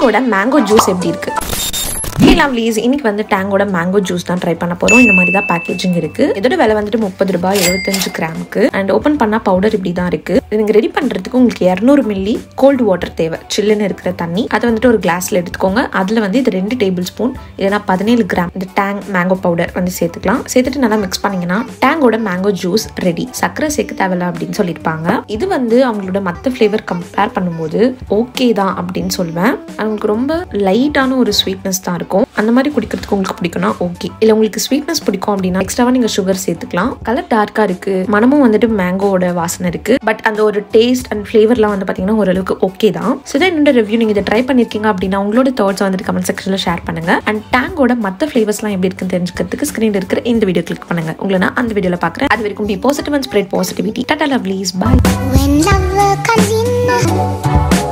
டேங்கோட mango juice எப்படி இருக்கு ஹே lovelies இன்னைக்கு வந்து டேங்கோட மேங்கோ ஜூஸ் தான் ட்ரை பண்ண போறோம் இந்த மாதிரி தான் பேக்கேஜிங் இருக்கு இதோட விலை வந்துட்டு முப்பது ரூபாய் எழுபத்தஞ்சு கிராமுக்கு அண்ட் ஓப்பன் பண்ணா பவுடர் இப்படி தான் இருக்கு இது நீங்க ரெடி பண்றதுக்கு உங்களுக்கு இரநூறு மில்லி கோல்டு வாட்டர் தேவை சில்லுன்னு இருக்கிற தண்ணி அதை வந்துட்டு ஒரு கிளாஸ்ல எடுத்துக்கோங்க அதுல வந்து இது ரெண்டு டேபிள் ஸ்பூன் இல்லைனா பதினேழு கிராம் இந்த டேங் மேங்கோ பவுடர் வந்து சேர்த்துக்கலாம் சேர்த்துட்டு நல்லா மிக்ஸ் பண்ணீங்கன்னா டேங்கோட மேங்கோ ஜூஸ் ரெடி சர்க்கரை சேர்க்க தேவையில்ல அப்படின்னு சொல்லியிருப்பாங்க இது வந்து அவங்களோட மற்ற ஃப்ளேவர் கம்பேர் பண்ணும்போது ஓகே தான் அப்படின்னு சொல்லுவேன் அவங்களுக்கு ரொம்ப லைட்டான ஒரு ஸ்வீட்னஸ் தான் இருக்கும் அந்த மாதிரி குடிக்கிறதுக்கு உங்களுக்கு பிடிக்கும்னா ஓகே இல்ல உங்களுக்கு ஸ்வீட்னஸ் பிடிக்கும் அப்படின்னா எக்ஸ்ட்ராவா நீங்க சுகர் சேர்த்துக்கலாம் கலர் டார்க்கா இருக்கு மனமும் வந்துட்டு மேங்கோவோட வாசனை இருக்கு பட் அந்த ஒரு டேஸ்ட் அண்ட் ஃபிளேவர்லாம் வந்து பாத்தீங்கன்னா ஓரளவுக்கு ஓகே தான் ஸோ இதான் என்னோட ரிவ்யூ நீங்க இதை ட்ரை பண்ணிருக்கீங்க அப்படின்னா உங்களோட தாட்ஸ் வந்துட்டு கமெண்ட் செக்ஷன்ல ஷேர் பண்ணுங்க அண்ட் டேங்கோட மற்ற ஃபிளேவர்ஸ்லாம் எப்படி இருக்குன்னு தெரிஞ்சுக்கிறதுக்கு ஸ்கிரீன்ல இருக்கிற இந்த வீடியோ கிளிக் பண்ணுங்க உங்களை நான் அந்த வீடியோல பாக்குறேன் அது வரைக்கும் be positive and spread positivity tata lovelies bye When love comes in,